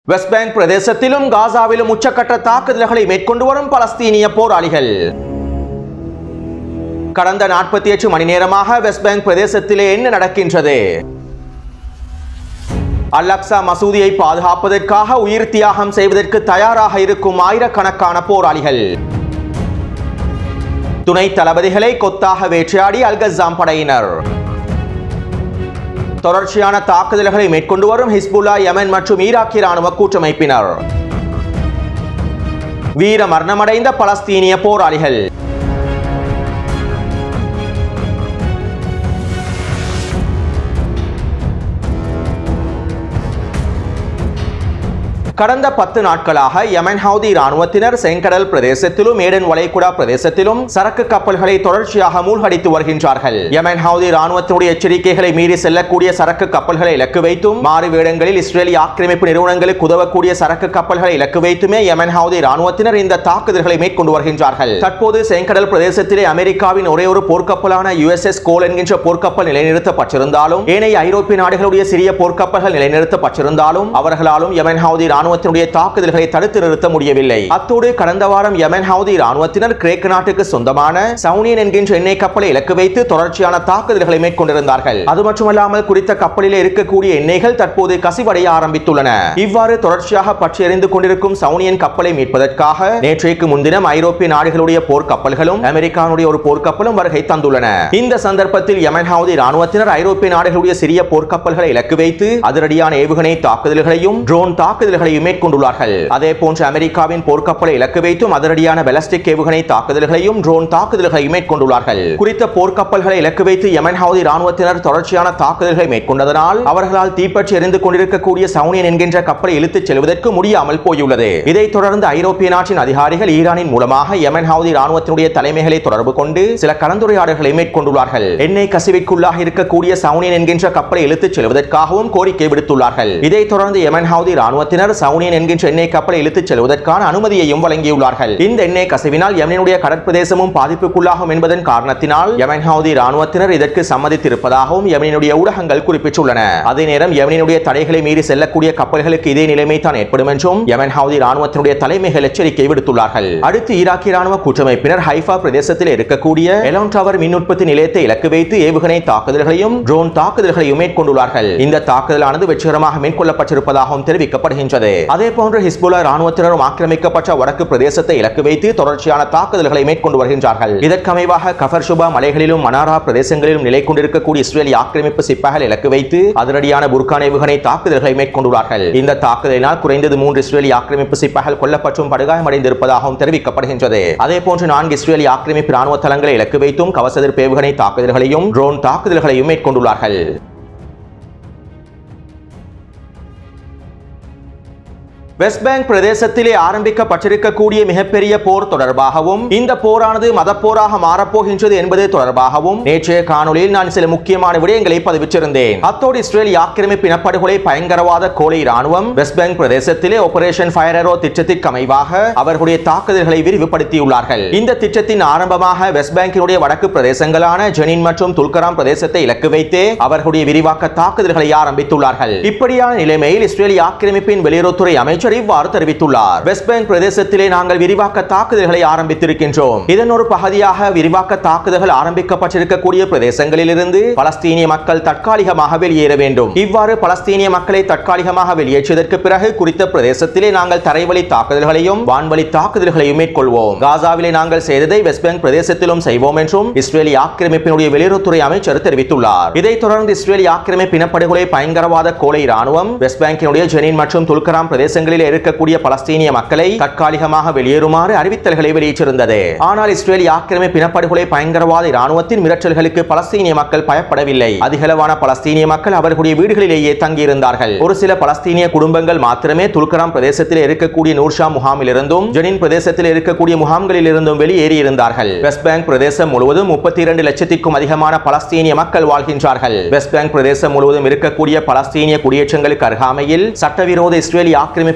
west bank பிரதேசத்திலும் காசாவிலும் உச்சக்கட்ட தாக்குதல்களை மேற்கொண்டு வரும் பலஸ்தீனிய போராளிகள் கடந்த நாற்பத்தி எட்டு மணி நேரமாக வெஸ்ட் பேங்க் பிரதேசத்திலே என்ன நடக்கின்றது அல்-அக்ஸா மசூதியை பாதுகாப்பதற்காக உயிர் தியாகம் செய்வதற்கு தயாராக இருக்கும் ஆயிரக்கணக்கான போராளிகள் துணை தளபதிகளை கொத்தாக வேட்டையாடி அல்கஸாம் படையினர் தொடர்ச்சியான தாக்குதல்களை மேற்கொண்டு வரும் ஹிஸ்புல்லா யமன் மற்றும் ஈராக்கிய ராணுவ கூட்டமைப்பினர் வீர மரணமடைந்த பலஸ்தீனிய போராளிகள் கடந்த பத்து நாட்களாக யமன் ஹவுதி ராணுவத்தினர் செங்கடல் பிரதேசத்திலும் ஏடன் வளைகுடா பிரதேசத்திலும் சரக்கு கப்பல்களை தொடர்ச்சியாக மூழ்கடித்து வருகின்றார்கள் யமன் ஹவுதி ராணுவத்தினுடைய எச்சரிக்கைகளை மீறி செல்லக்கூடிய சரக்கு கப்பல்களை இலக்கு வைத்தும் மாறு வேடங்களில் இஸ்ரேலிய ஆக்கிரமிப்பு நிறுவனங்களுக்கு உதவக்கூடிய சரக்கு கப்பல்களை இலக்கு வைத்துமே யமன் ஹவுதி ராணுவத்தினர் இந்த தாக்குதல்களை மேற்கொண்டு வருகின்றார்கள் தற்போது செங்கடல் பிரதேசத்திலே அமெரிக்காவின் ஒரே ஒரு போர்க்கப்பலான யுஎஸ்எஸ் கோல் என்கின்ற போர்க்கப்பல் நிலைநிறுத்தப்பட்டிருந்தாலும் ஏனைய ஐரோப்பிய நாடுகளுடைய சிறிய போர்க்கப்பல்கள் நிலைநிறுத்தப்பட்டிருந்தாலும் அவர்களாலும் யமன் ஹவுதி ராணுவத்தினுடைய தாக்குதல்களை தடுத்து நிறுத்த முடியவில்லை அத்தோடு கடந்த வாரம் யமன் ஹவுதி ராணுவத்தினர் கிரேக்க நாட்டுக்கு சொந்தமான சவுனியன் என்கின்ற எண்ணெய் கப்பலை இலக்கு வைத்து தொடர்ச்சியான தாக்குதல்களை மேற்கொண்டிருந்தார்கள் அது மட்டுமல்லாமல் குறித்த கப்பலிலே இருக்கக்கூடிய எண்ணெய்கள் தற்போது கசிவடைய ஆரம்பித்துள்ளன இவ்வாறு தொடர்ச்சியாக பற்றி எறிந்து கொண்டிருக்கும் சவுனியன் கப்பலை மீட்பதற்காக நேற்றைக்கு முன்தினம் ஐரோப்பிய நாடுகளுடைய போர் கப்பல்களும் அமெரிக்காவுடைய ஒரு போர்க்கப்பலும் வருகை தந்துள்ளன இந்த சந்தர்ப்பத்தில் யமன் ஹவுதி ராணுவத்தினர் ஐரோப்பிய நாடுகளுடைய சிறிய போர்க்கப்பல்களை இலக்கு வைத்து அதிரடியான ஏவுகணை தாக்குதல்களையும் ட்ரோன் தாக்குதல்களையும் மேற்கொண்டுள்ளார்கள் அதே போன்று அமெரிக்காவின் போர்க்கப்பலை இலக்கு வைத்தும் அதிரடியான பெலஸ்டிக் ஏவுகணை தாக்குதல்களையும் ட்ரோன் தாக்குதல்களையும் மேற்கொண்டுள்ளார்கள் குறித்த போர்க்கப்பல்களை இலக்கு வைத்து யமன் ஹவுதி ராணுவத்தினர் தொடர்ச்சியான தாக்குதல்களை மேற்கொண்டதனால் அவர்களால் தீப்பற்றி எரிந்து கொண்டிருக்கக்கூடிய சவுனியன் என்கின்ற கப்பலை இழுத்துச் செல்வதற்கு முடியாமல் போயுள்ளது இதைத் தொடர்ந்து ஐரோப்பிய நாட்டின் அதிகாரிகள் ஈரானின் மூலமாக யமன் ஹவுதி ராணுவத்தினுடைய தலைமைகளை தொடர்பு கொண்டு சில கலந்துரையாடல்களை மேற்கொண்டுள்ளார்கள் எண்ணெய் கசிவிற்குள்ளாக இருக்கக்கூடிய சவுனியன் என்கின்ற கப்பலை இழுத்துச் செல்வதற்காகவும் கோரிக்கை விடுத்துள்ளார்கள் இதைத் தொடர்ந்து யமன் ஹவுதி ராணுவத்தினர் சவுனியன் என்கின்ற எண்ணெய் கப்பலை இழுத்துச் செல்வதற்கான அனுமதியையும் வழங்கியுள்ளார்கள் இந்த எண்ணெய் கசிவினால் யமனுடைய கடற்பிரதேசமும் பாதிப்புக்குள்ளாகும் என்பதன் காரணத்தினால் யமன் ஹவுதி ராணுவத்தினர் இதற்கு சம்மதித்திருப்பதாகவும் யமனினுடைய ஊடகங்கள் குறிப்பிட்டுள்ளன அதே நேரம் யமனினுடைய தடைகளை மீறி செல்லக்கூடிய கப்பல்களுக்கு இதே நிலைமை தான் ஏற்படும் என்றும் யமன் ஹவுதி ராணுவத்தினுடைய தலைமைகள் எச்சரிக்கை விடுத்துள்ளார்கள் அடுத்து ஈராக்கிய ராணுவ கூட்டமைப்பினர் ஹைஃபா பிரதேசத்தில் இருக்கக்கூடிய எலோன் டவர் மின் உற்பத்தி நிலையத்தை இலக்கு வைத்து ஏவுகணை தாக்குதல்களையும் ட்ரோன் தாக்குதல்களையும் மேற்கொண்டுள்ளார்கள் இந்த தாக்குதலானது வெற்றிகரமாக மேற்கொள்ளப்பட்டிருப்பதாகவும் தெரிவிக்கப்படுகின்றது அதே போன்று ஹிஸ்புல்லா ராணுவத்தினரும் ஆக்கிரமிக்கப்பட்ட வடக்கு பிரதேசத்தை இலக்கு வைத்து தொடர்ச்சியான தாக்குதல்களை மேற்கொண்டு வருகின்றார்கள் இதற்கமைவாக கஃபர் சுபா மலைகளிலும் மனாரா பிரதேசங்களிலும் நிலை கொண்டிருக்கக்கூடிய இஸ்ரேலிய ஆக்கிரமிப்பு சிப்பாய்கள் இலக்கு வைத்து அதிரடியான புர்கான் ஏவுகணை தாக்குதல்களை மேற்கொண்டுள்ளார்கள் இந்த தாக்குதலினால் குறைந்தது மூன்று இஸ்ரேலிய ஆக்கிரமிப்பு சிப்பாய்கள் கொல்லப்பட்டும் படுகாயமடைந்திருப்பதாகவும் தெரிவிக்கப்படுகின்றது அதே போன்று நான்கு இஸ்ரேலிய ஆக்கிரமிப்பு ராணுவ தளங்களை இலக்கு வைத்தும் கவச எதிர்ப்பு ஏவுகணை தாக்குதல்களையும் ட்ரோன் தாக்குதல்களையும் மேற்கொண்டுள்ளார்கள் வெஸ்ட் பேங்க் பிரதேசத்திலே ஆரம்பிக்கப்பட்டிருக்கக்கூடிய மிகப்பெரிய போர் தொடர்பாகவும் இந்த போரானது மதப்போராக மாறப்போகின்றது என்பது தொடர்பாகவும் நேற்றைய காணொலியில் நான் சில முக்கியமான விடயங்களை பதிவிட்டிருந்தேன் அத்தோடு இஸ்ரேல் ஆக்கிரமிப்பு இனப்படுகொலை பயங்கரவாத கோலை ராணுவம் வெஸ்ட் பேங்க் பிரதேசத்திலே ஆபரேஷன் ஃபயரோ திட்டத்திற்கு அமைவாக அவர்களுடைய தாக்குதல்களை விரிவுபடுத்தியுள்ளார்கள் இந்த திட்டத்தின் ஆரம்பமாக வெஸ்ட் பேங்கினுடைய வடக்கு பிரதேசங்களான ஜெனின் மற்றும் துல்கராம் பிரதேசத்தை இலக்கு வைத்தே அவர்களுடைய விரிவாக்க தாக்குதல்களை ஆரம்பித்துள்ளார்கள் இப்படியான நிலைமையில் இஸ்ரேலிய ஆக்கிரமிப்பின் வெளியுறவுத்துறை அமைச்சர் அமைச்சர் இவ்வாறு தெரிவித்துள்ளார் வெஸ்ட் பேங்க் பிரதேசத்திலே நாங்கள் விரிவாக்க தாக்குதல்களை ஆரம்பித்திருக்கின்றோம் இதன் ஒரு பகுதியாக விரிவாக்க தாக்குதல்கள் ஆரம்பிக்கப்பட்டிருக்கக்கூடிய பிரதேசங்களிலிருந்து பலஸ்தீனிய மக்கள் தற்காலிகமாக வெளியேற வேண்டும் இவ்வாறு பலஸ்தீனிய மக்களை தற்காலிகமாக வெளியேற்றியதற்கு பிறகு குறித்த பிரதேசத்திலே நாங்கள் தரைவழி தாக்குதல்களையும் வான்வழி தாக்குதல்களையும் மேற்கொள்வோம் காசாவிலே நாங்கள் செய்ததை வெஸ்ட் பேங்க் பிரதேசத்திலும் செய்வோம் என்றும் இஸ்ரேலிய ஆக்கிரமிப்பினுடைய வெளியுறவுத்துறை அமைச்சர் தெரிவித்துள்ளார் இதைத் தொடர்ந்து இஸ்ரேலிய ஆக்கிரமிப்பு இனப்படுகொலை பயங்கரவாத கோலை ராணுவம் வெஸ்ட் பேங்கினுடைய ஜெனின் மற்றும் துல்கராம் பிரதேசங்களில் பகுதியில் இருக்கக்கூடிய பலஸ்தீனிய மக்களை தற்காலிகமாக வெளியேறுமாறு அறிவித்தல்களை வெளியிட்டிருந்தது ஆனால் இஸ்ரேலிய ஆக்கிரமிப்பு இனப்படுகொலை பயங்கரவாத இராணுவத்தின் மிரட்டல்களுக்கு பலஸ்தீனிய மக்கள் பயப்படவில்லை அதிகளவான பலஸ்தீனிய மக்கள் அவர்களுடைய வீடுகளிலேயே தங்கியிருந்தார்கள் ஒரு சில பலஸ்தீனிய குடும்பங்கள் மாத்திரமே துல்கராம் பிரதேசத்தில் இருக்கக்கூடிய நூர்ஷா முகாமில் இருந்தும் ஜெனின் பிரதேசத்தில் இருக்கக்கூடிய முகாம்களில் இருந்தும் வெளியேறி இருந்தார்கள் வெஸ்ட் பேங்க் பிரதேசம் முழுவதும் முப்பத்தி இரண்டு லட்சத்திற்கும் அதிகமான பலஸ்தீனிய மக்கள் வாழ்கின்றார்கள் வெஸ்ட் பேங்க் பிரதேசம் முழுவதும் இருக்கக்கூடிய பலஸ்தீனிய குடியேற்றங்களுக்கு அருகாமையில் சட்டவிரோத இஸ்ரேலிய ஆக்கிரமிப்பு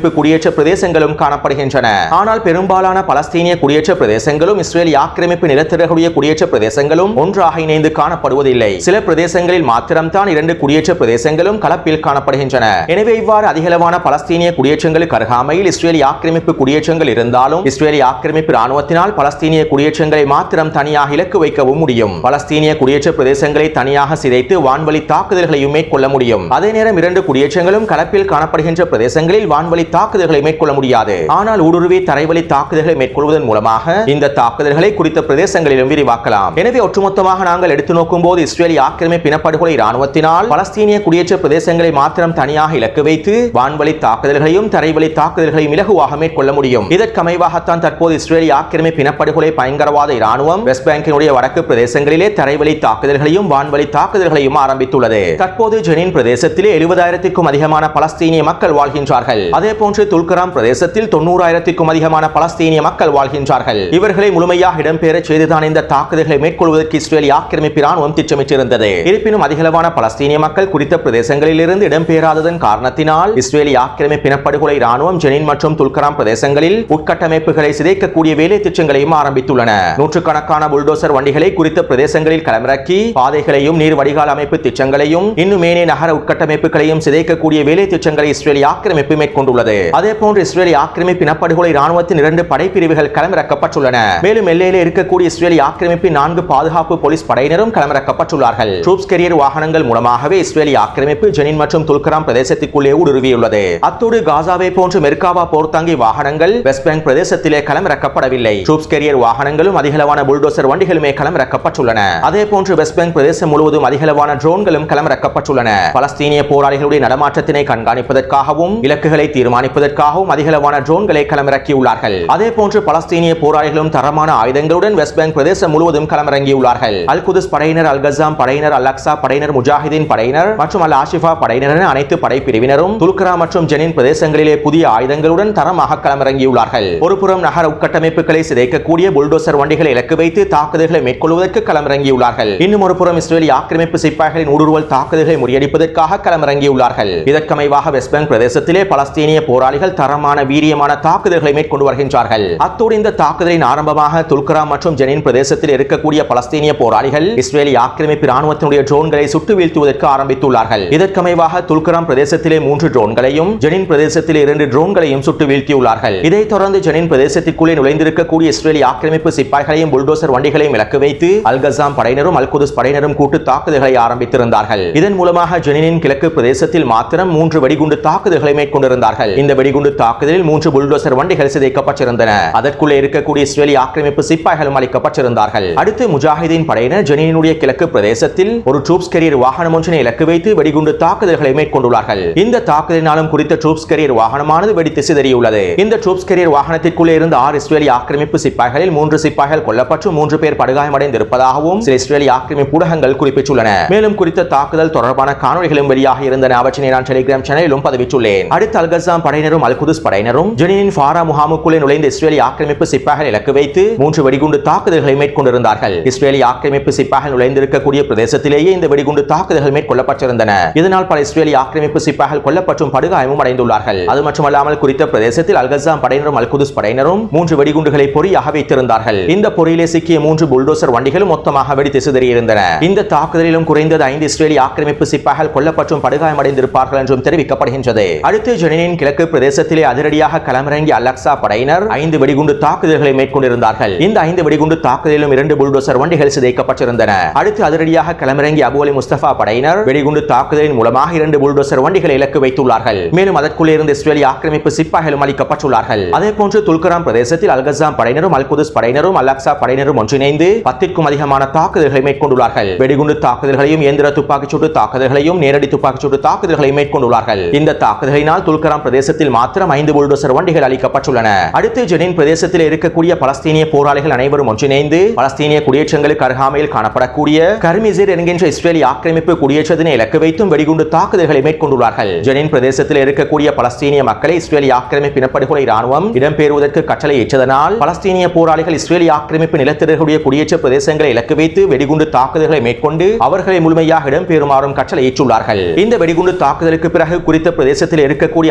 ஆக்கிரமிப்பு குடியேற்ற பிரதேசங்களும் காணப்படுகின்றன ஆனால் பெரும்பாலான பலஸ்தீனிய குடியேற்ற பிரதேசங்களும் இஸ்ரேலிய ஆக்கிரமிப்பு நிலத்திரர்களுடைய குடியேற்ற பிரதேசங்களும் ஒன்றாக இணைந்து காணப்படுவதில்லை சில பிரதேசங்களில் மாத்திரம்தான் இரண்டு குடியேற்ற பிரதேசங்களும் கலப்பில் காணப்படுகின்றன எனவே இவ்வாறு அதிகளவான பலஸ்தீனிய குடியேற்றங்களுக்கு அருகாமையில் இஸ்ரேலிய ஆக்கிரமிப்பு குடியேற்றங்கள் இருந்தாலும் இஸ்ரேலிய ஆக்கிரமிப்பு ராணுவத்தினால் பலஸ்தீனிய குடியேற்றங்களை மாத்திரம் தனியாக இலக்கு வைக்கவும் முடியும் பலஸ்தீனிய குடியேற்ற பிரதேசங்களை தனியாக சிதைத்து வான்வழி தாக்குதல்களையும் மேற்கொள்ள முடியும் அதே நேரம் இரண்டு குடியேற்றங்களும் கலப்பில் காணப்படுகின்ற பிரதேசங்களில் வான்வழி தாக்குதல்களை மேற்கொள்ள முடியாது ஆனால் ஊடுருவி தரைவழி தாக்குதல்களை மேற்கொள்வதன் மூலமாக இந்த தாக்குதல்களை குறித்த பிரதேசங்களிலும் விரிவாக்கலாம் எனவே ஒட்டுமொத்தமாக நாங்கள் எடுத்து நோக்கும் போது இஸ்ரேலிய ஆக்கிரமிப்பு இனப்படுகொலை ராணுவத்தினால் பலஸ்தீனிய குடியேற்ற பிரதேசங்களை மாத்திரம் தனியாக இலக்கு வைத்து வான்வழி தாக்குதல்களையும் தரைவழி தாக்குதல்களையும் இலகுவாக மேற்கொள்ள முடியும் இதற்கமைவாகத்தான் தற்போது இஸ்ரேலிய ஆக்கிரமிப்பு இனப்படுகொலை பயங்கரவாத இராணுவம் வெஸ்ட் பேங்கினுடைய வடக்கு பிரதேசங்களிலே தரைவழி தாக்குதல்களையும் வான்வழி தாக்குதல்களையும் ஆரம்பித்துள்ளது தற்போது ஜெனின் பிரதேசத்திலே எழுபதாயிரத்திற்கும் அதிகமான பலஸ்தீனிய மக்கள் வாழ்கின்றார்கள் அதே போன்று துல்கராம் பிரதேசத்தில் தொண்ணூறாயிரத்திற்கும் அதிகமான பலஸ்தீனிய மக்கள் வாழ்கின்றார்கள் இவர்களை முழுமையாக இடம்பெற செய்துதான் இந்த தாக்குதல்களை மேற்கொள்வதற்கு இஸ்ரேலிய ஆக்கிரமிப்பு இராணுவம் திட்டமிட்டிருந்தது இருப்பினும் அதிகளவான பலஸ்தீனிய மக்கள் குறித்த பிரதேசங்களில் இருந்து இடம்பெறாததன் காரணத்தினால் இஸ்ரேலிய ஆக்கிரமிப்பு இனப்படுகொலை இராணுவம் ஜெனின் மற்றும் துல்கராம் பிரதேசங்களில் உட்கட்டமைப்புகளை சிதைக்கக்கூடிய வேலை திட்டங்களையும் ஆரம்பித்துள்ளன நூற்றுக்கணக்கான புல்டோசர் வண்டிகளை குறித்த பிரதேசங்களில் களமிறக்கி பாதைகளையும் நீர் வடிகால் அமைப்பு திட்டங்களையும் இன்னும் மேனே நகர உட்கட்டமைப்புகளையும் சிதைக்கக்கூடிய வேலை திட்டங்களை இஸ்ரேலிய ஆக்கிரமிப்பு மேற்கொண்டுள்ளது அதே போன்று இஸ்ரேலிய ஆக்கிரமிப்பு இனப்படுகொலை ராணுவத்தின் இரண்டு படைப்பிரிவுகள் களமிறக்கப்பட்டுள்ளன மேலும் எல்லையிலே இருக்கக்கூடிய இஸ்ரேலிய ஆக்கிரமிப்பின் நான்கு பாதுகாப்பு போலீஸ் படையினரும் களமிறக்கப்பட்டுள்ளார்கள் ட்ரூப்ஸ் கெரியர் வாகனங்கள் மூலமாகவே இஸ்ரேலிய ஆக்கிரமிப்பு ஜெனின் மற்றும் துல்கராம் பிரதேசத்திற்குள்ளே ஊடுருவியுள்ளது அத்தோடு காசாவை போன்று மெர்காவா போர்த்தாங்கி வாகனங்கள் வெஸ்ட் பேங்க் பிரதேசத்திலே களமிறக்கப்படவில்லை ட்ரூப்ஸ் கெரியர் வாகனங்களும் அதிகளவான புல்டோசர் வண்டிகளுமே களமிறக்கப்பட்டுள்ளன அதே போன்று வெஸ்ட் பேங்க் பிரதேசம் முழுவதும் அதிகளவான ட்ரோன்களும் களமிறக்கப்பட்டுள்ளன பலஸ்தீனிய போராளிகளுடைய நடமாட்டத்தினை கண்காணிப்பதற்காகவும் இலக்குகளை தீர்மானிப்பதற்காகவும் அதிகளவான ட்ரோன்களை களமிறக்கியுள்ளார்கள் அதே போன்று பலஸ்தீனிய போராளிகளும் தரமான ஆயுதங்களுடன் வெஸ்ட் பேங்க் பிரதேசம் முழுவதும் களமிறங்கியுள்ளார்கள் அல் குதுஸ் படையினர் அல் கசாம் படையினர் அல் அக்ஸா படையினர் முஜாஹிதீன் படையினர் மற்றும் அல் ஆஷிஃபா படையினர் என அனைத்து படைப்பிரிவினரும் துல்கரா மற்றும் ஜெனின் பிரதேசங்களிலே புதிய ஆயுதங்களுடன் தரமாக களமிறங்கியுள்ளார்கள் ஒருபுறம் நகர உட்கட்டமைப்புகளை சிதைக்கக்கூடிய புல்டோசர் வண்டிகளை இலக்கு வைத்து தாக்குதல்களை மேற்கொள்வதற்கு களமிறங்கியுள்ளார்கள் இன்னும் ஒரு புறம் இஸ்ரேலிய ஆக்கிரமிப்பு சிப்பாய்களின் ஊடுருவல் தாக்குதல்களை முறியடிப்பதற்காக களமிறங்கியுள்ளார்கள் இதற்கமைவாக வெஸ்ட் பேங்க் பிரதேசத்திலே பலஸ்தீனிய போராளிகள் தரமான வீரியமான தாக்குதல்களை மேற்கொண்டு வருகின்றார்கள் அத்தோடு இந்த தாக்குதலின் ஆரம்பமாக துல்கரா மற்றும் ஜெனின் பிரதேசத்தில் இருக்கக்கூடிய பலஸ்தீனிய போராளிகள் இஸ்ரேலிய ஆக்கிரமிப்பு ராணுவத்தினுடைய ட்ரோன்களை சுட்டு வீழ்த்துவதற்கு ஆரம்பித்துள்ளார்கள் இதற்கமைவாக துல்கராம் பிரதேசத்திலே மூன்று ட்ரோன்களையும் ஜெனின் பிரதேசத்தில் இரண்டு ட்ரோன்களையும் சுட்டு வீழ்த்தியுள்ளார்கள் இதைத் தொடர்ந்து ஜெனின் பிரதேசத்திற்குள்ளே நுழைந்திருக்கக்கூடிய இஸ்ரேலிய ஆக்கிரமிப்பு சிப்பாய்களையும் புல்டோசர் வண்டிகளையும் இலக்கு வைத்து அல்கசாம் படையினரும் அல்குதுஸ் படையினரும் கூட்டு தாக்குதல்களை ஆரம்பித்திருந்தார்கள் இதன் மூலமாக ஜெனினின் கிழக்கு பிரதேசத்தில் மாத்திரம் மூன்று வெடிகுண்டு தாக்குதல்களை மேற்கொண்டிருந்தார்கள் இந்த வெடிகுண்டு தாக்குதலில் மூன்று புல்டோசர் வண்டிகள் சிதைக்கப்பட்டிருந்தன அதற்குள்ளே இருக்கக்கூடிய இஸ்ரேலிய ஆக்கிரமிப்பு சிப்பாய்களும் அளிக்கப்பட்டிருந்தார்கள் அடுத்து முஜாஹிதீன் படையினர் ஜெனினுடைய கிழக்கு பிரதேசத்தில் ஒரு ட்ரூப்ஸ் கரியர் வாகனம் ஒன்றினை இலக்கு வைத்து வெடிகுண்டு தாக்குதல்களை மேற்கொண்டுள்ளார்கள் இந்த தாக்குதலினாலும் குறித்த ட்ரூப்ஸ் கரியர் வாகனமானது வெடித்து சிதறியுள்ளது இந்த ட்ரூப்ஸ் கரியர் வாகனத்திற்குள்ளே இருந்த ஆறு இஸ்ரேலிய ஆக்கிரமிப்பு சிப்பாய்களில் மூன்று சிப்பாய்கள் கொல்லப்பட்டு மூன்று பேர் படுகாயமடைந்திருப்பதாகவும் சில இஸ்ரேலிய ஆக்கிரமிப்பு ஊடகங்கள் குறிப்பிட்டுள்ளன மேலும் குறித்த தாக்குதல் தொடர்பான காணொலிகளும் வெளியாக இருந்தன அவற்றினை நான் டெலிகிராம் சேனலிலும் பதிவிட்டுள்ளேன் அடுத்து அல்கசாம் படையினரும் அல் குதுஸ் படையினரும் ஜெனினின் ஃபாரா முகாமுக்குள்ளே நுழைந்த இஸ்ரேலிய ஆக்கிரமிப்பு சிப்பாய்கள் இலக்கு வைத்து மூன்று வெடிகுண்டு தாக்குதல்களை மேற்கொண்டிருந்தார்கள் இஸ்ரேலிய ஆக்கிரமிப்பு சிப்பாய்கள் நுழைந்திருக்கக்கூடிய பிரதேசத்திலேயே இந்த வெடிகுண்டு தாக்குதல்கள் மேற்கொள்ளப்பட்டிருந்தன இதனால் பல இஸ்ரேலிய ஆக்கிரமிப்பு சிப்பாய்கள் கொல்லப்பட்டும் படுகாயமும் அடைந்துள்ளார்கள் அது மட்டுமல்லாமல் குறித்த பிரதேசத்தில் அல்கசாம் படையினரும் அல் குதுஸ் படையினரும் மூன்று வெடிகுண்டுகளை பொறியாக வைத்திருந்தார்கள் இந்த பொறியிலே சிக்கிய மூன்று புல்டோசர் வண்டிகளும் மொத்தமாக வெடித்து சிதறியிருந்தன இந்த தாக்குதலிலும் குறைந்தது ஐந்து இஸ்ரேலிய ஆக்கிரமிப்பு சிப்பாய்கள் கொல்லப்பட்டும் படுகாயமடைந்திருப்பார்கள் என்றும் தெரிவிக்கப்படுகின்றது அடுத்து ஜெனினின் கிழக்கு பிரதேசத்திலே அதிரடியாக களமிறங்கிய அலக்சா படையினர் ஐந்து வெடிகுண்டு தாக்குதல்களை மேற்கொண்டிருந்தார்கள் இந்த ஐந்து வெடிகுண்டு தாக்குதலிலும் இரண்டு புல்டோசர் வண்டிகள் சிதைக்கப்பட்டிருந்தன அடுத்து அதிரடியாக களமிறங்கிய அபு அலி முஸ்தபா படையினர் வெடிகுண்டு தாக்குதலின் மூலமாக இரண்டு புல்டோசர் வண்டிகளை இலக்கு வைத்துள்ளார்கள் மேலும் அதற்குள்ளே இருந்து இஸ்ரேலிய ஆக்கிரமிப்பு சிப்பாய்களும் அளிக்கப்பட்டுள்ளார்கள் அதே போன்று துல்கராம் பிரதேசத்தில் அல்கசாம் படையினரும் அல் குதுஸ் படையினரும் அலக்சா படையினரும் ஒன்றிணைந்து பத்திற்கும் அதிகமான தாக்குதல்களை மேற்கொண்டுள்ளார்கள் வெடிகுண்டு தாக்குதல்களையும் இயந்திர துப்பாக்கிச் சூட்டு தாக்குதல்களையும் நேரடி துப்பாக்கிச் சூட்டு தாக்குதல்களை மேற்கொண்டுள்ளார்கள் இந்த தாக்குதலினால் துல்கராம் பிரதேசத்தில் மாத்திரம் ஐந்து புல்டோசர் வண்டிகள் அளிக்கப்பட்டுள்ளன அடுத்து ஜெனின் பிரதேசத்தில் இருக்கக்கூடிய பலஸ்தீனிய போராளிகள் அனைவரும் ஒன்றிணைந்து பலஸ்தீனிய குடியேற்றங்களுக்கு அருகாமையில் காணப்படக்கூடிய கர்மிசிர் என்கின்ற இஸ்ரேலிய ஆக்கிரமிப்பு குடியேற்றத்தினை இலக்கு வைத்தும் வெடிகுண்டு தாக்குதல்களை மேற்கொண்டுள்ளார்கள் ஜெனின் பிரதேசத்தில் இருக்கக்கூடிய பலஸ்தீனிய மக்களை இஸ்ரேலிய ஆக்கிரமிப்பு இனப்படுகொலை ராணுவம் இடம்பெறுவதற்கு கட்டளை ஏற்றதனால் பலஸ்தீனிய போராளிகள் இஸ்ரேலிய ஆக்கிரமிப்பு நிலத்தினர்களுடைய குடியேற்ற பிரதேசங்களை இலக்கு வைத்து வெடிகுண்டு தாக்குதல்களை மேற்கொண்டு அவர்களை முழுமையாக இடம்பெறுமாறும் கட்டளை ஏற்றுள்ளார்கள் இந்த வெடிகுண்டு தாக்குதலுக்கு பிறகு குறித்த பிரதேசத்தில் இருக்கக்கூடிய அதிகளவான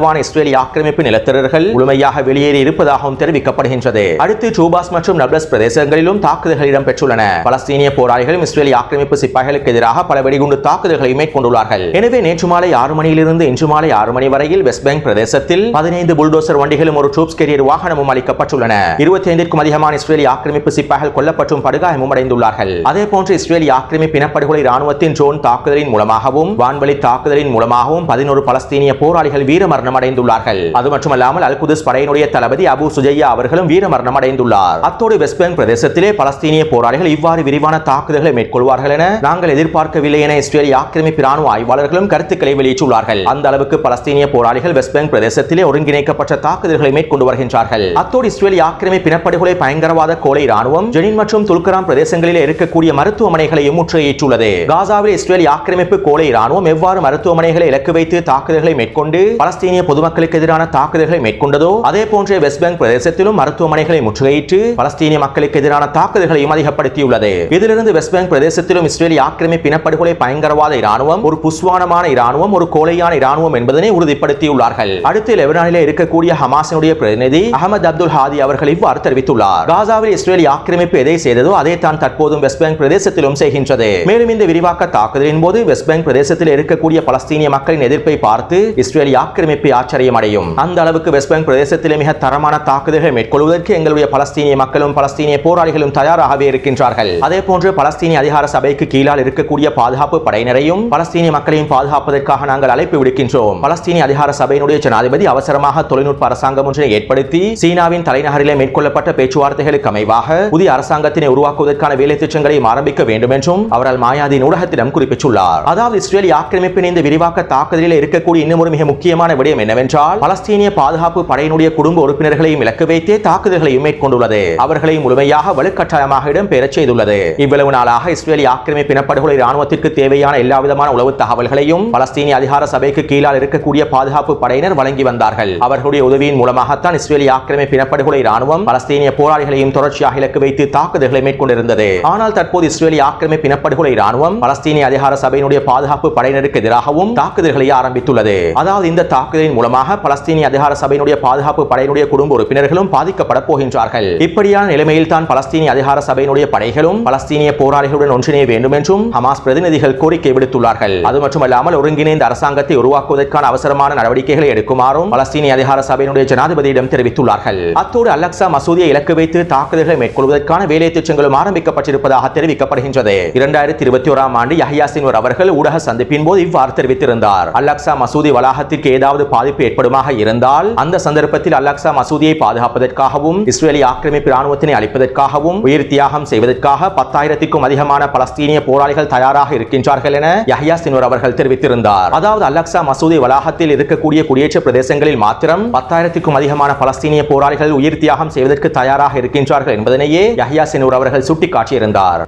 அதிகமான இஸ்ரேலிய ஆக்கிரமிப்பு நிலத்திரர்கள் முழுமையாக வெளியேறி இருப்பதாகவும் தெரிவிக்கப்படுகின்றது அடுத்து டூபாஸ் மற்றும் நப்லஸ் பிரதேசங்களிலும் தாக்குதல்கள் இடம்பெற்றுள்ளன பலஸ்தீனிய போராளிகளும் இஸ்ரேலிய ஆக்கிரமிப்பு சிப்பாய்களுக்கு எதிராக பல வெடிகுண்டு தாக்குதல்களை மேற்கொண்டுள்ளார்கள் எனவே நேற்று மாலை ஆறு மணியிலிருந்து இன்று மாலை ஆறு மணி வரையில் வெஸ்ட் பேங்க் பிரதேசத்தில் பதினைந்து புல்டோசர் வண்டிகளும் ஒரு ட்ரூப்ஸ் கேரியர் வாகனமும் அளிக்கப்பட்டுள்ளன இருபத்தி ஐந்திற்கும் அதிகமான இஸ்ரேலிய ஆக்கிரமிப்பு சிப்பாய்கள் கொல்லப்பட்டும் படுகாயமும் அடைந்துள்ளார்கள் அதே போன்று இஸ்ரேலிய ஆக்கிரமிப்பு இனப்படுகொலை ராணுவத்தின் ட்ரோன் தாக்குதலின் மூலமாகவும் வான்வழி தாக்குதலின் மூலமாகவும் பதினோரு பலஸ்தீனிய போராளிகள் வீரமரணம் அடைந்துள்ளார்கள் அது மட்டுமல்லாமல் அல் குதுஸ் படையினுடைய தளபதி அபு சுஜையா அவர்களும் வீரமரணம் அடைந்துள்ளார் அத்தோடு வெஸ்ட் பேங்க் பிரதேசத்திலே பலஸ்தீனிய போராளிகள் இவ்வாறு விரிவான தாக்குதல்களை மேற்கொள்வார்கள் என நாங்கள் எதிர்பார்க்கவில்லை என இஸ்ரேலிய ஆக்கிரமிப்பு ராணுவ ஆய்வாளர்களும் கருத்துக்களை வெளியிட்டுள்ளார்கள் அந்த அளவுக்கு பலஸ்தீனிய போராளிகள் வெஸ்ட் பேங்க் பிரதேசத்திலே ஒருங்கிணைக்கப்பட்ட தாக்குதல்களை மேற்கொண்டு வருகின்றார்கள் அத்தோடு இஸ்ரேலிய ஆக்கிரமிப்பு இனப்படுகொலை பயங்கரவாத கோலை ராணுவம் ஜெனின் மற்றும் துல்கராம் பிரதேசங்களில் இருக்கக்கூடிய மருத்துவமனைகளையும் முற்றுகையிட்டுள்ளது காசாவில் இஸ்ரேலிய ஆக்கிரமிப்பு கோலை ராணுவம் எவ்வாறு மருத்துவமனைகளை இலக்கு வைத்து தாக்குதல்களை மேற்கொண்டு பலஸ்தீனிய பொதுமக்களுக்கு எதிரான தாக்குதல்களை மேற்கொண்டதோ அதே போன்றே வெஸ்ட் பேங்க் பிரதேசத்திலும் மருத்துவமனைகளை முற்றுகையிட்டு பலஸ்தீனிய மக்களுக்கு எதிரான தாக்குதல்களையும் அதிகப்படுத்தியுள்ளது இதிலிருந்து வெஸ்ட் பேங்க் பிரதேசத்திலும் இஸ்ரேலிய ஆக்கிரமிப்பு இனப்படுகொலை பயங்கரவாத இராணுவம் ஒரு புஸ்வானமான இராணுவம் ஒரு கோலையான இராணுவம் என்பதனை உறுதிப்படுத்தியுள்ளார்கள் அடுத்து லெபனானிலே இருக்கக்கூடிய ஹமாஸினுடைய பிரதிநிதி அகமது அப்துல் ஹாதி அவர்கள் இவ்வாறு தெரிவித்துள்ளார் காசாவில் இஸ்ரேலிய ஆக்கிரமிப்பு எதை செய்ததோ அதை தான் தற்போதும் வெஸ்ட் பேங்க் பிரதேசத்திலும் செய்கின்றது மேலும் இந்த விரிவாக்க தாக்குதலின் போது வெஸ்ட் பேங்க் பிரதேசத்தில் இருக்கக்கூடிய பலஸ்தீனிய மக்களின் எதிர்ப்பை பார்த்து இஸ்ரேலிய ஆக்கிரமிப்பு ஆச்சரியம் அடையும் அந்த அளவுக்கு வெஸ்ட் பேங்க் பிரதேசத்திலே மிக தரமான தாக்குதல்களை மேற்கொள்வதற்கு எங்களுடைய பலஸ்தீனிய மக்களும் பலஸ்தீனிய போராளிகளும் தயாராகவே இருக்கின்றார்கள் அதே போன்று பலஸ்தீனிய அதிகார சபைக்கு கீழால் இருக்கக்கூடிய பாதுகாப்பு படையினரையும் பலஸ்தீனிய மக்களையும் பாதுகாப்பதற்காக நாங்கள் அழைப்பு விடுக்கின்றோம் பலஸ்தீனிய அதிகார சபையினுடைய ஜனாதிபதி அவசரமாக தொழில்நுட்ப அரசாங்கம் ஒன்றை ஏற்படுத்தி சீனாவின் தலைநகரிலே மேற்கொள்ளப்பட்ட பேச்சுவார்த்தைகளுக்கு அமைவாக புதிய அரசாங்கத்தினை உருவாக்குவதற்கான வேலை திட்டங்களையும் ஆரம்பிக்க வேண்டும் என்றும் அவரால் மாயாதீன் ஊடகத்திடம் குறிப்பிட்டுள்ளார் அதாவது இஸ்ரேலிய ஆக்கிரமிப்பின் இந்த விரிவாக்க தாக்குதலில் இருக்கக்கூடிய இன்னும் ஒரு மிக முக்கியமான விடயம் என்னவென்றால் பலஸ்தீனிய பாதுகாப்பு படையினுடைய குடும்ப உறுப்பினர்களையும் இலக்கு வைத்தே தாக்குதல்களையும் மேற்கொண்டுள்ளது அவர்களை முழுமையாக வலுக்கட்டாயமாக இடம்பெறச் செய்துள்ளது இவ்வளவு நாளாக இஸ்ரேலிய ஆக்கிரமிப்பு இனப்படுகொலை ராணுவத்திற்கு தேவையான எல்லா விதமான உளவு தகவல்களையும் பலஸ்தீனிய அதிகார சபைக்கு கீழால் இருக்கக்கூடிய பாதுகாப்பு படையினர் வழங்கி வந்தார்கள் அவர்களுடைய உதவியின் மூலமாகத்தான் இஸ்ரேலிய ஆக்கிரமிப்பு இனப்படுகொலை ராணுவம் பலஸ்தீனிய போராளிகளையும் தொடர்ச்சியாக இலக்கு வைத்து தாக்குதல்களை மேற்கொண்டிருந்தது ஆனால் தற்போது இஸ்ரேலிய ஆக்கிரமிப்பு இனப்படுகொலை ராணுவம் பலஸ்தீனிய அதிகார சபையினுடைய பாதுகாப்பு படையினருக்கு எதிராகவும் தாக்குதல்களை ஆரம்பித்துள்ளது அதாவது இந்த தாக்குதலின் மூலமாக பலஸ்தீனிய அதிகார சபையினுடைய பாதுகாப்பு படையினுடைய குடும்ப உறுப்பினர்களும் பாதிக்கப்பட போகின்றார்கள் இப்படியான நிலைமையில் தான் பலஸ்தீனிய அதிகார சபையினுடைய படைகளும் பலஸ்தீனிய போராளிகளுடன் ஒன்றிணைய வேண்டும் என்றும் ஹமாஸ் பிரதிநிதிகள் கோரிக்கை விடுத்துள்ளார்கள் அது மட்டுமல்லாமல் ஒருங்கிணைந்த அரசாங்கத்தை உருவாக்குவதற்கான அவசரமான நடவடிக்கைகளை எடுக்குமாறும் பலஸ்தீனிய அதிகார சபையினுடைய ஜனாதிபதியிடம் தெரிவித்துள்ளார்கள் அத்தோடு அலக்சா மசூதியை இலக்கு வைத்து தாக்குதல்களை மேற்கொள்வதற்கான வேலை திட்டங்களும் ஆரம்பிக்கப்பட்டிருப்பதாக தெரிவிக்கப்படுகின்றது இரண்டாயிரத்தி இருபத்தி ஓராம் ஆண்டு யஹ்யா சின்வர் அவர்கள் ஊடக சந்திப்பின் போது இவ்வாறு தெரிவித்திருந்தார் அலக்சா மசூதி வளாகத்திற்கு ஏதாவது பாதிப்பு ஏற்படுமாக இருந்தால் அந்த சந்தர்ப்பத்தில் அலக்சா மசூதியை பாதுகாப்பதற்காகவும் இஸ்ரேலிய ஆக்கிரமிப்பு ராணுவத்தினை அளிப்பதற்காகவும் உயிர் தியாகம் செய்வதற்காக பத்தாயிரத்திற்கும் அதிகமான பலஸ்தீனிய போராளிகள் தயாராக இருக்கின்றார்கள் என யஹ்யா சின்வர் அவர்கள் தெரிவித்திருந்தார் அதாவது அலக்சா மசூதி வளாகத்தில் இருக்கக்கூடிய குடியேற்ற பிரதேசங்களில் மாத்திரம் பத்தாயிரத்திற்கும் அதிகமான பலஸ்தீனிய போராளிகள் உயிர் தியாகம் செய்வதற்கு தயாராக இருக்கின்றார்கள் என்பதனையே யஹ்யா சின்வர் அவர்கள் சுட்டிக்காட்டியிருந்தார்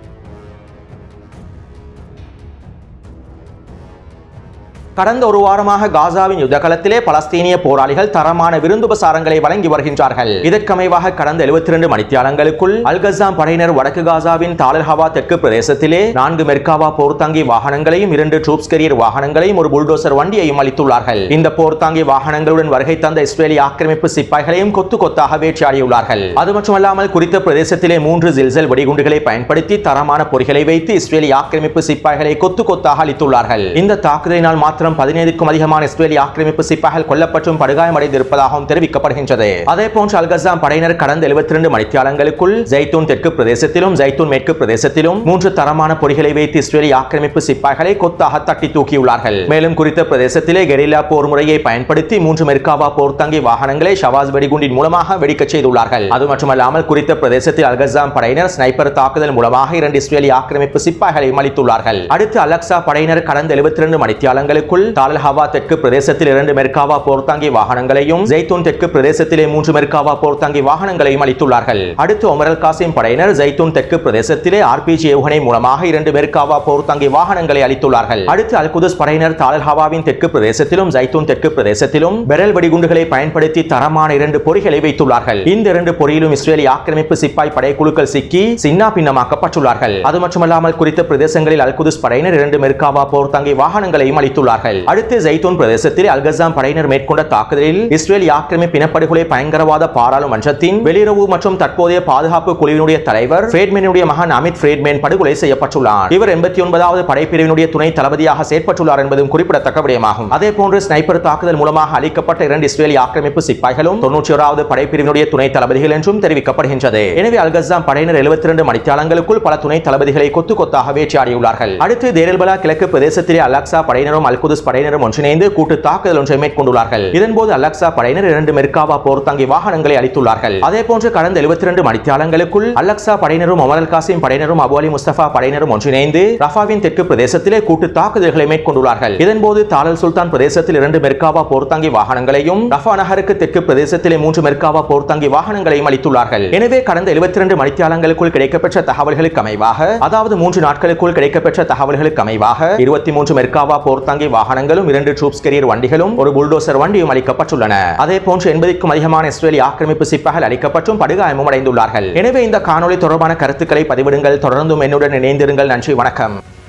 கடந்த ஒரு வாரமாக காசாவின் யுத்தகலத்திலே பலஸ்தீனிய போராளிகள் தரமான விருந்துபசாரங்களை வழங்கி வருகின்றார்கள் இதற்கமைவாக கடந்த 72 மணித்தியாலங்களுக்குள் அல்கசாம் படையினர் வடக்கு காசாவின் தாலல் ஹவா தெற்கு பிரதேசத்திலே நான்கு மெர்காவா போர்த்தாங்கி வாகனங்களையும் இரண்டு ட்ரூப்ஸ் கெரியர் வாகனங்களையும் ஒரு புல்டோசர் வண்டியையும் அளித்துள்ளார்கள் இந்த போர்த்தாங்கி வாகனங்களுடன் வருகை தந்த இஸ்ரேலிய ஆக்கிரமிப்பு சிப்பாய்களையும் கொத்து கொத்தாக வேட்டையாடியுள்ளார்கள் அது மட்டுமல்லாமல் குறித்த பிரதேசத்திலே மூன்று ஜில்சல் வெடிகுண்டுகளை பயன்படுத்தி தரமான பொறிகளை வைத்து இஸ்ரேலிய ஆக்கிரமிப்பு சிப்பாய்களை கொத்து கொத்தாக அளித்துள்ளார்கள் இந்த தாக்குதலினால் மாத்திரம் பதினேழுக்கும் அதிகமான இஸ்ரேலிய ஆக்கிரமிப்பு சிப்பாய்கள் கொல்லப்பட்டும் படுகாயமடைந்திருப்பதாகவும் தெரிவிக்கப்படுகின்றது அதே போன்று அல்கசாம் படையினர் கடந்த 72 மணித்தியாலங்களுக்குள் ஜைத்தூன் தெற்கு பிரதேசத்திலும் ஜைத்தூன் மேற்கு பிரதேசத்திலும் மூன்று தரமான பொறிகளை வைத்து இஸ்ரேலிய ஆக்கிரமிப்பு சிப்பாய்களை கொத்தாக தட்டி தூக்கியுள்ளார்கள் மேலும் குறித்த பிரதேசத்திலே கெரில்லா போர் முறையை பயன்படுத்தி மூன்று மெர்காவா போர்த்தங்கி வாகனங்களை ஷவாஸ் வெடிகுண்டின் மூலமாக வெடிக்கச் செய்துள்ளார்கள் அது மட்டுமல்லாமல் குறித்த பிரதேசத்தில் அல்கசாம் படையினர் ஸ்னைப்பர் தாக்குதல் மூலமாக இரண்டு இஸ்ரேலிய ஆக்கிரமிப்பு சிப்பாய்களையும் அளித்துள்ளார்கள் அடுத்து அலக்சா படையினர் கடந்த 72 மணித்தியாலங்களுக்குள் தாலல் ஹவா தெற்கு பிரதேசத்தில் இரண்டு மெர்காவா போர்த்தாங்கி வாகனங்களையும் ஜெய்தூன் தெற்கு பிரதேசத்திலே மூன்று மெர்காவா போர்த்தாங்கி வாகனங்களையும் அளித்துள்ளார்கள் அடுத்து ஒமரல் காசிம் படையினர் ஜெய்தூன் தெற்கு பிரதேசத்திலே ஆர்பிஜி ஏவுகணை மூலமாக இரண்டு மெர்காவா போர்த்தாங்கி வாகனங்களை அளித்துள்ளார்கள் அடுத்து அல் குதுஸ் படையினர் தாலல் ஹவாவின் தெற்கு பிரதேசத்திலும் ஜைத்தூன் தெற்கு பிரதேசத்திலும் பெரல் வெடிகுண்டுகளை பயன்படுத்தி தரமான இரண்டு பொறிகளை வைத்துள்ளார்கள் இந்த இரண்டு பொறியிலும் இஸ்ரேலிய ஆக்கிரமிப்பு சிப்பாய் படைக்குழுக்கள் சிக்கி சின்னா பின்னமாக்கப்பட்டுள்ளார்கள் அது மட்டுமல்லாமல் குறித்த பிரதேசங்களில் அல் குதுஸ் படையினர் இரண்டு மெர்காவா போர்த்தாங்கி வாகனங்களையும் அளித்துள்ளார்கள் அறிவித்துள்ளார்கள் அடுத்து ஜெய்தூன் பிரதேசத்தில் அல்கசாம் படையினர் மேற்கொண்ட தாக்குதலில் இஸ்ரேல் ஆக்கிரமிப்பு இனப்படுகொலை பயங்கரவாத பாராளுமன்றத்தின் வெளியுறவு மற்றும் தற்போதைய பாதுகாப்பு குழுவினுடைய தலைவர் ஃபிரேட்மேனுடைய மகன் அமித் ஃபிரேட்மேன் படுகொலை செய்யப்பட்டுள்ளார் இவர் எண்பத்தி ஒன்பதாவது படைப்பிரிவினுடைய துணை தளபதியாக செயற்பட்டுள்ளார் என்பதும் குறிப்பிடத்தக்க விடயமாகும் அதே போன்று ஸ்னைப்பர் தாக்குதல் மூலமாக அளிக்கப்பட்ட இரண்டு இஸ்ரேலி ஆக்கிரமிப்பு சிப்பாய்களும் தொன்னூற்றி ஓராவது படைப்பிரிவினுடைய துணை தளபதிகள் என்றும் தெரிவிக்கப்படுகின்றது எனவே அல்கசாம் படையினர் எழுபத்தி இரண்டு மணித்தாளங்களுக்குள் பல துணை தளபதிகளை கொத்து கொத்தாக வேட்டையாடியுள்ளார்கள் அடுத்து தேரல்பலா கிழக்கு பிரதேசத்திலே அலக்சா படையினரும் அல்குதுஸ் படையினரும் ஒன்றிணைந்து கூட்டு தாக்குதல் ஒன்றை மேற்கொண்டுள்ளார்கள் இதன்போது அலக்சா படையினர் இரண்டு மெர்காவா போர்த்தாங்கி வாகனங்களை அளித்துள்ளார்கள் அதே போன்று கடந்த எழுபத்தி இரண்டு மணித்தாளங்களுக்குள் அலக்சா படையினரும் ஒமர் அல் காசிம் படையினரும் அபு அலி முஸ்தபா படையினரும் ஒன்றிணைந்து ரஃபாவின் தெற்கு பிரதேசத்திலே கூட்டு தாக்குதல்களை மேற்கொண்டுள்ளார்கள் இதன்போது தாலல் சுல்தான் பிரதேசத்தில் இரண்டு மெர்காவா போர்த்தாங்கி வாகனங்களையும் ரஃபா நகருக்கு தெற்கு பிரதேசத்திலே மூன்று மெர்காவா போர்த்தாங்கி வாகனங்களையும் அளித்துள்ளார்கள் எனவே கடந்த எழுபத்தி இரண்டு மணித்தியாலங்களுக்குள் கிடைக்கப்பெற்ற தகவல்களுக்கு அமைவாக அதாவது மூன்று நாட்களுக்குள் கிடைக்கப்பெற்ற தகவல்களுக்கு அமைவாக இருபத்தி மூன்று மெர்காவா போர்த்தாங்கி வாகனங்களும் இரண்டு ட்ரூப்ஸ் கெரியர் வண்டிகளும் ஒரு புல்டோசர் வண்டியும் அளிக்கப்பட்டுள்ளன அதே போன்று எண்பதுக்கும் அதிகமான இஸ்ரேலி ஆக்கிரமிப்பு சிப்பாய்கள் அளிக்கப்பட்டும் படுகாயமும் அடைந்துள்ளார்கள் எனவே இந்த காணொளி தொடர்பான கருத்துக்களை பதிவிடுங்கள் தொடர்ந்தும் என்னுடன் இணைந்திருங்கள் நன்றி வணக்கம்